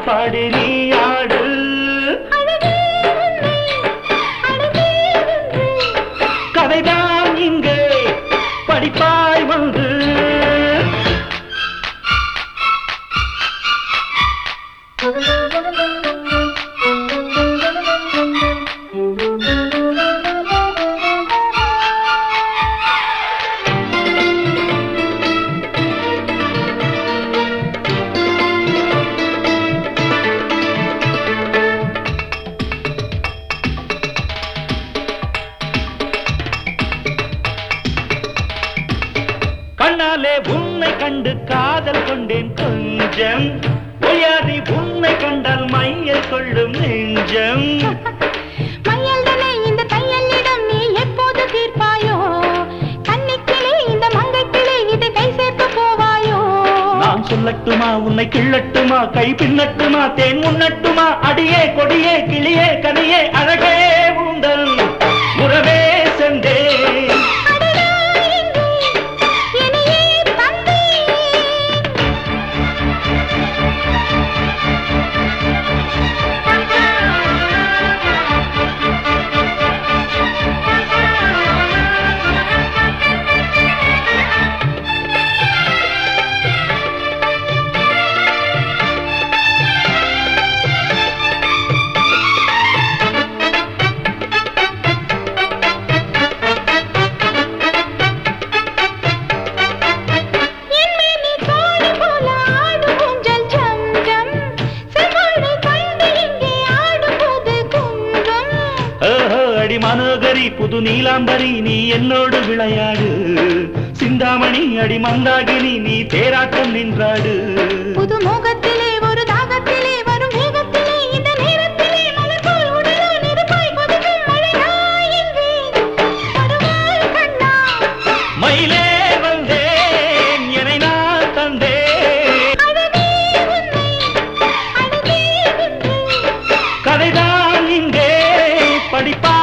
பாடி நீ ஆடு அழகே உன்னை, அழகே உன்னை. கதைதான் இங்கே படிப்பாய் வந்து கண்ணாலே உன்னை கண்டு காதல் கொண்டேன் கொஞ்சம் ஒய்யாதி உன்னை கண்டால் மையல் கொள்ளும் நெஞ்சம் மையல்தனை இந்த தையலிடம் நீ எப்போது தீர்ப்பாயோ கன்னிக்கிளி இந்த மங்கைக்கிளி இதை கை சேர்த்து போவாயோ நான் சொல்லட்டுமா உன்னை கிள்ளட்டுமா கை பின்னட்டுமா தேன் முன்னட்டுமா அடியே கொடியே கிளியே கனியே அழகே உந்தல் உறவே சென்றேன் அடடா இங்கே என்னையே தந்தேன் என்மேனி தோழி போல ஆடும் ஊஞ்சல் ஜம் ஜம். செவ்வாழை கண்டு இங்கே ஆடும்போது குன்றம். ஓஹோ அடி மனோகரி புது நீலாம்பரி நீ என்னோடு விளையாடு சிந்தாமணி அடி மந்தாகினி நீ தேராட்டம் நின்றாடு புது மோகத்திலே ஒரு தாகத்திலே வரும் வேகத்திலே இந்த நேரத்திலே மலர் போல் உடலோ நெருப்பாய் கொதிக்கும் மழையாய் இங்கே வருவாய் கண்ணா. மயிலே வந்தேன் என்னை நான் தந்தேன் அழகே உன்னை, அழகே உன்னை. கதைதான் இங்கே படிப்பா